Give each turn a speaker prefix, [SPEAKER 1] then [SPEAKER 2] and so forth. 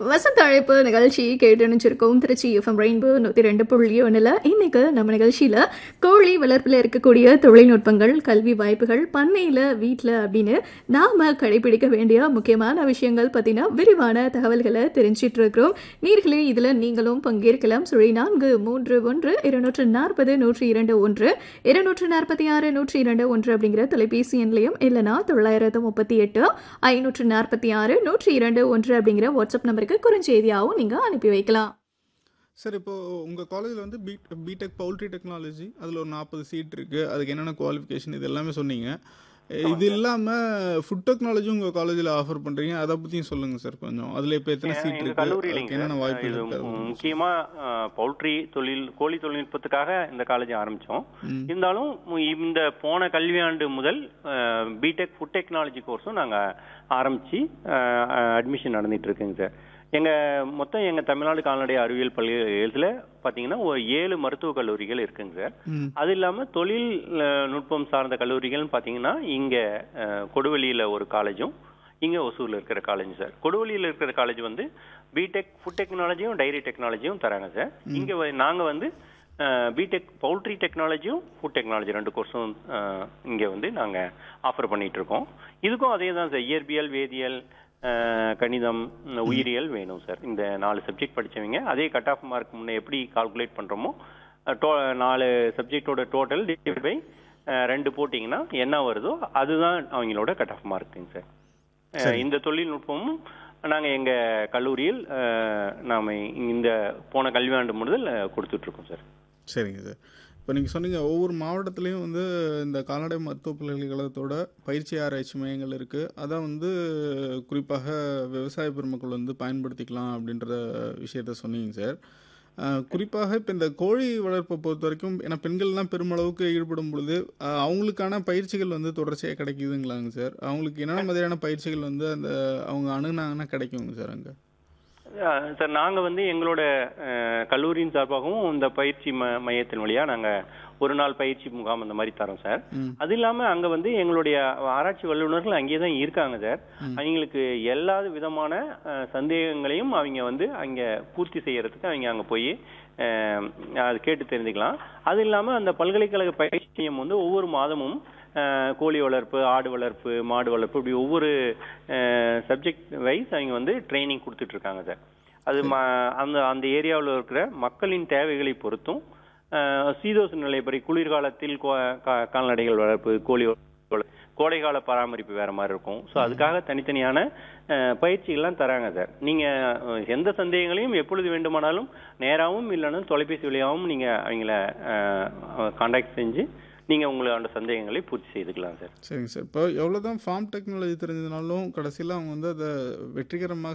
[SPEAKER 1] வசந்த அழைப்பு நிகழ்ச்சி கேட்டு நினைச்சிருக்கோம் திருச்சி எஃப்எம் ரெயின்போ நூற்றி ரெண்டு புள்ளி ஒன்றில் இன்னைக்கு நம்ம நிகழ்ச்சியில் கோழி வளர்ப்பில் இருக்கக்கூடிய தொழில்நுட்பங்கள் கல்வி வாய்ப்புகள் பண்ணையில் வீட்டில் அப்படின்னு நாம் கடைபிடிக்க வேண்டிய முக்கியமான விஷயங்கள் பற்றின விரிவான தகவல்களை தெரிஞ்சிட்டு இருக்கிறோம் நீர்களே இதில் நீங்களும் பங்கேற்கலாம் சுழி நான்கு மூன்று ஒன்று இருநூற்று நாற்பது நூற்றி இரண்டு ஒன்று இருநூற்று நாற்பத்தி ஆறு நூற்றி இரண்டு ஒன்று அப்படிங்கிற தொலைபேசி எண்லையும் இல்லைனா தொள்ளாயிரத்து முப்பத்தி எட்டு ஐநூற்று நாற்பத்தி ஆறு நூற்றி இரண்டு ஒன்று அப்படிங்கிற வாட்ஸ்அப் நம்பருக்கு குறுஞ்செய்தியாகவும் நீங்கள் அனுப்பி வைக்கலாம்
[SPEAKER 2] சார் இப்போ உங்கள் காலேஜில் வந்து பி பிடெக் பவுல்ட்ரி டெக்னாலஜி அதில் ஒரு நாற்பது சீட் இருக்குது அதுக்கு என்னென்ன குவாலிஃபிகேஷன் இது எல்லாமே சொன்னீங்க இது இல்லாமல் ஃபுட் டெக்னாலஜி உங்கள் காலேஜில் ஆஃபர் பண்ணுறீங்க அதை பற்றியும் சொல்லுங்கள் சார் கொஞ்சம் அதில் இப்போ எத்தனை சீட்
[SPEAKER 3] எங்க
[SPEAKER 2] இருக்குது
[SPEAKER 3] கல்லூரியிலைங்க
[SPEAKER 2] அதுக்கு என்னென்ன
[SPEAKER 3] சார்,
[SPEAKER 2] வாய்ப்பு
[SPEAKER 3] இது
[SPEAKER 2] இருக்குது
[SPEAKER 3] முக்கியமா பவுல்ட்ரி தொழில் கோழி தொழில்நுட்பத்துக்காக இந்த காலேஜ் ஆரம்பிச்சோம் இருந்தாலும் மு- இந்த போன கல்வியாண்டு முதல் பிடெக் ஃபுட் டெக்னாலஜி கோர்ஸும் நாங்க ஆரம்பிச்சு அட்மிஷன் நடந்துட்டு இருக்குங்க சார் எங்க மொத்தம் எங்க தமிழ்நாடு கால்நடை அறிவியல் பல்கலைக்கழகத்துல பாத்தீங்கன்னா ஒரு ஏழு மருத்துவக் கல்லூரிகள் இருக்குங்க சார்
[SPEAKER 2] ம்
[SPEAKER 3] அது இல்லாம தொழில் அஹ், நுட்பம் சார்ந்த கல்லூரிகள்னு பாத்தீங்கன்னா இங்க அஹ், கொடுவள்ளியில ஒரு காலேஜும் இங்க ஒசூர்ல இருக்கிற காலேஜ் சார் கொடுவள்ளியில இருக்கிற காலேஜ் வந்து பிடெக் ஃபுட் டெக்னாலஜியும் டைரி டெக்னாலஜியும் தராங்க சார் இங்க வ- நாங்க வந்து பிடெக் பவுல்ட்ரி டெக்னாலஜியும் ஃபுட் டெக்னாலஜி ரெண்டு கோர்ஸும் இங்க வந்து நாங்க ஆஃபர் பண்ணிட்டு இருக்கோம் இதுக்கும் அதே தான் சார் இயற்பியல் வேதியியல் அஹ், கணிதம் உம், உயிரியல் வேணும் சார் இந்த நாலு சப்ஜெக்ட் படிச்சவங்க அதே கட் ஆஃப் மார்க் முன்ன எப்படி கால்குலேட் பண்றோமோ அஹ், டோ- நாலு சப்ஜெக்டோட டோட்டல் டிவைட் பை ரெண்டு போட்டிங்கன்னா என்ன வருதோ அதுதான் அவங்களோட கட் ஆஃப் மார்க்குங்க சார் அஹ், இந்த தொழில்நுட்பமும் நாங்க எங்க கல்லூரியில் அஹ், நாம இந்த போன கல்வியாண்டு முதல் அஹ், கொடுத்துட்டு இருக்கோம் சார்
[SPEAKER 2] சரிங்க சார் இப்போ நீங்கள் சொன்னீங்க ஒவ்வொரு மாவட்டத்துலேயும் வந்து இந்த கால்நடை மருத்துவ பல்கலைக்கழகத்தோட பயிற்சி ஆராய்ச்சி மையங்கள் இருக்குது அதை வந்து குறிப்பாக விவசாய பெருமக்கள் வந்து பயன்படுத்திக்கலாம் அப்படின்ற விஷயத்த சொன்னீங்க சார் அஹ், குறிப்பாக இப்போ இந்த கோழி வளர்ப்பை பொறுத்த வரைக்கும் ஏன்னா பெண்கள்லாம் பெருமளவுக்கு ஈடுபடும் பொழுது அஹ், அவங்களுக்கான பயிற்சிகள் வந்து தொடர்ச்சியாக கிடைக்குதுங்களாங்க சார் அவங்களுக்கு என்னென்ன மாதிரியான பயிற்சிகள் வந்து அந்த அவங்க அணுகுனாங்கன்னா கிடைக்குங்க சார் அங்கே
[SPEAKER 3] அஹ் சார் நாங்க வந்து எங்களோட அஹ், கல்லூரியின் சார்பாகவும் இந்த பயிற்சி ம- மையத்தின் வழியா நாங்க ஒரு நாள் பயிற்சி முகாம் அந்த மாதிரி தரோம் சார்
[SPEAKER 2] ம்
[SPEAKER 3] அது இல்லாம அங்க வந்து எங்களுடைய ஆராய்ச்சி வல்லுநர்கள் அங்கேயே தான் இருக்காங்க சார் அவங்களுக்கு எல்லா விதமான அஹ், சந்தேகங்களையும் அவங்க வந்து அங்க பூர்த்தி செய்யறதுக்கு அவங்க அங்க போய் அஹ், அது கேட்டு தெரிஞ்சுக்கலாம் அது இல்லாம அந்த பல்கலைக்கழக பயிற்சி மையம் வந்து ஒவ்வொரு மாதமும் அஹ், கோழி வளர்ப்பு ஆடு வளர்ப்பு மாடு வளர்ப்பு இப்படி ஒவ்வொரு சப்ஜெக்ட் வைஸ் அவங்க வந்து ட்ரைனிங் கொடுத்துட்டு இருக்காங்க சார் அது ம- அந்த அந்த ஏரியாவில் இருக்கிற மக்களின் தேவைகளை பொறுத்தும் அஹ், சீதோஷ நிலைப்படி குளிர்காலத்தில் கோ- கா- கால்நடைகள் வளர்ப்பு கோழி வளர்ப்பு, கோடைகால பராமரிப்பு வேற மாதிரி இருக்கும் ஸோ அதுக்காக தனித்தனியான அஹ், பயிற்சிகள்லாம் தராங்க சார் நீங்க அஹ், எந்த சந்தேகங்களையும் எப்பொழுது வேண்டுமானாலும் நேராகவும் இல்லைன்னா தொலைபேசி வழியாகவும் நீங்க அவங்கள காண்டாக்ட் செஞ்சு நீங்க உங்களோட சந்தேகங்களை பூர்த்தி செய்துக்கலாம் சார்
[SPEAKER 2] சரிங்க சார் இப்போ எவ்வளோ தான் ஃபார்ம் டெக்னாலஜி தெரிஞ்சதுனாலும் கடைசியில் அவங்க வந்து அதை வெற்றிகரமாக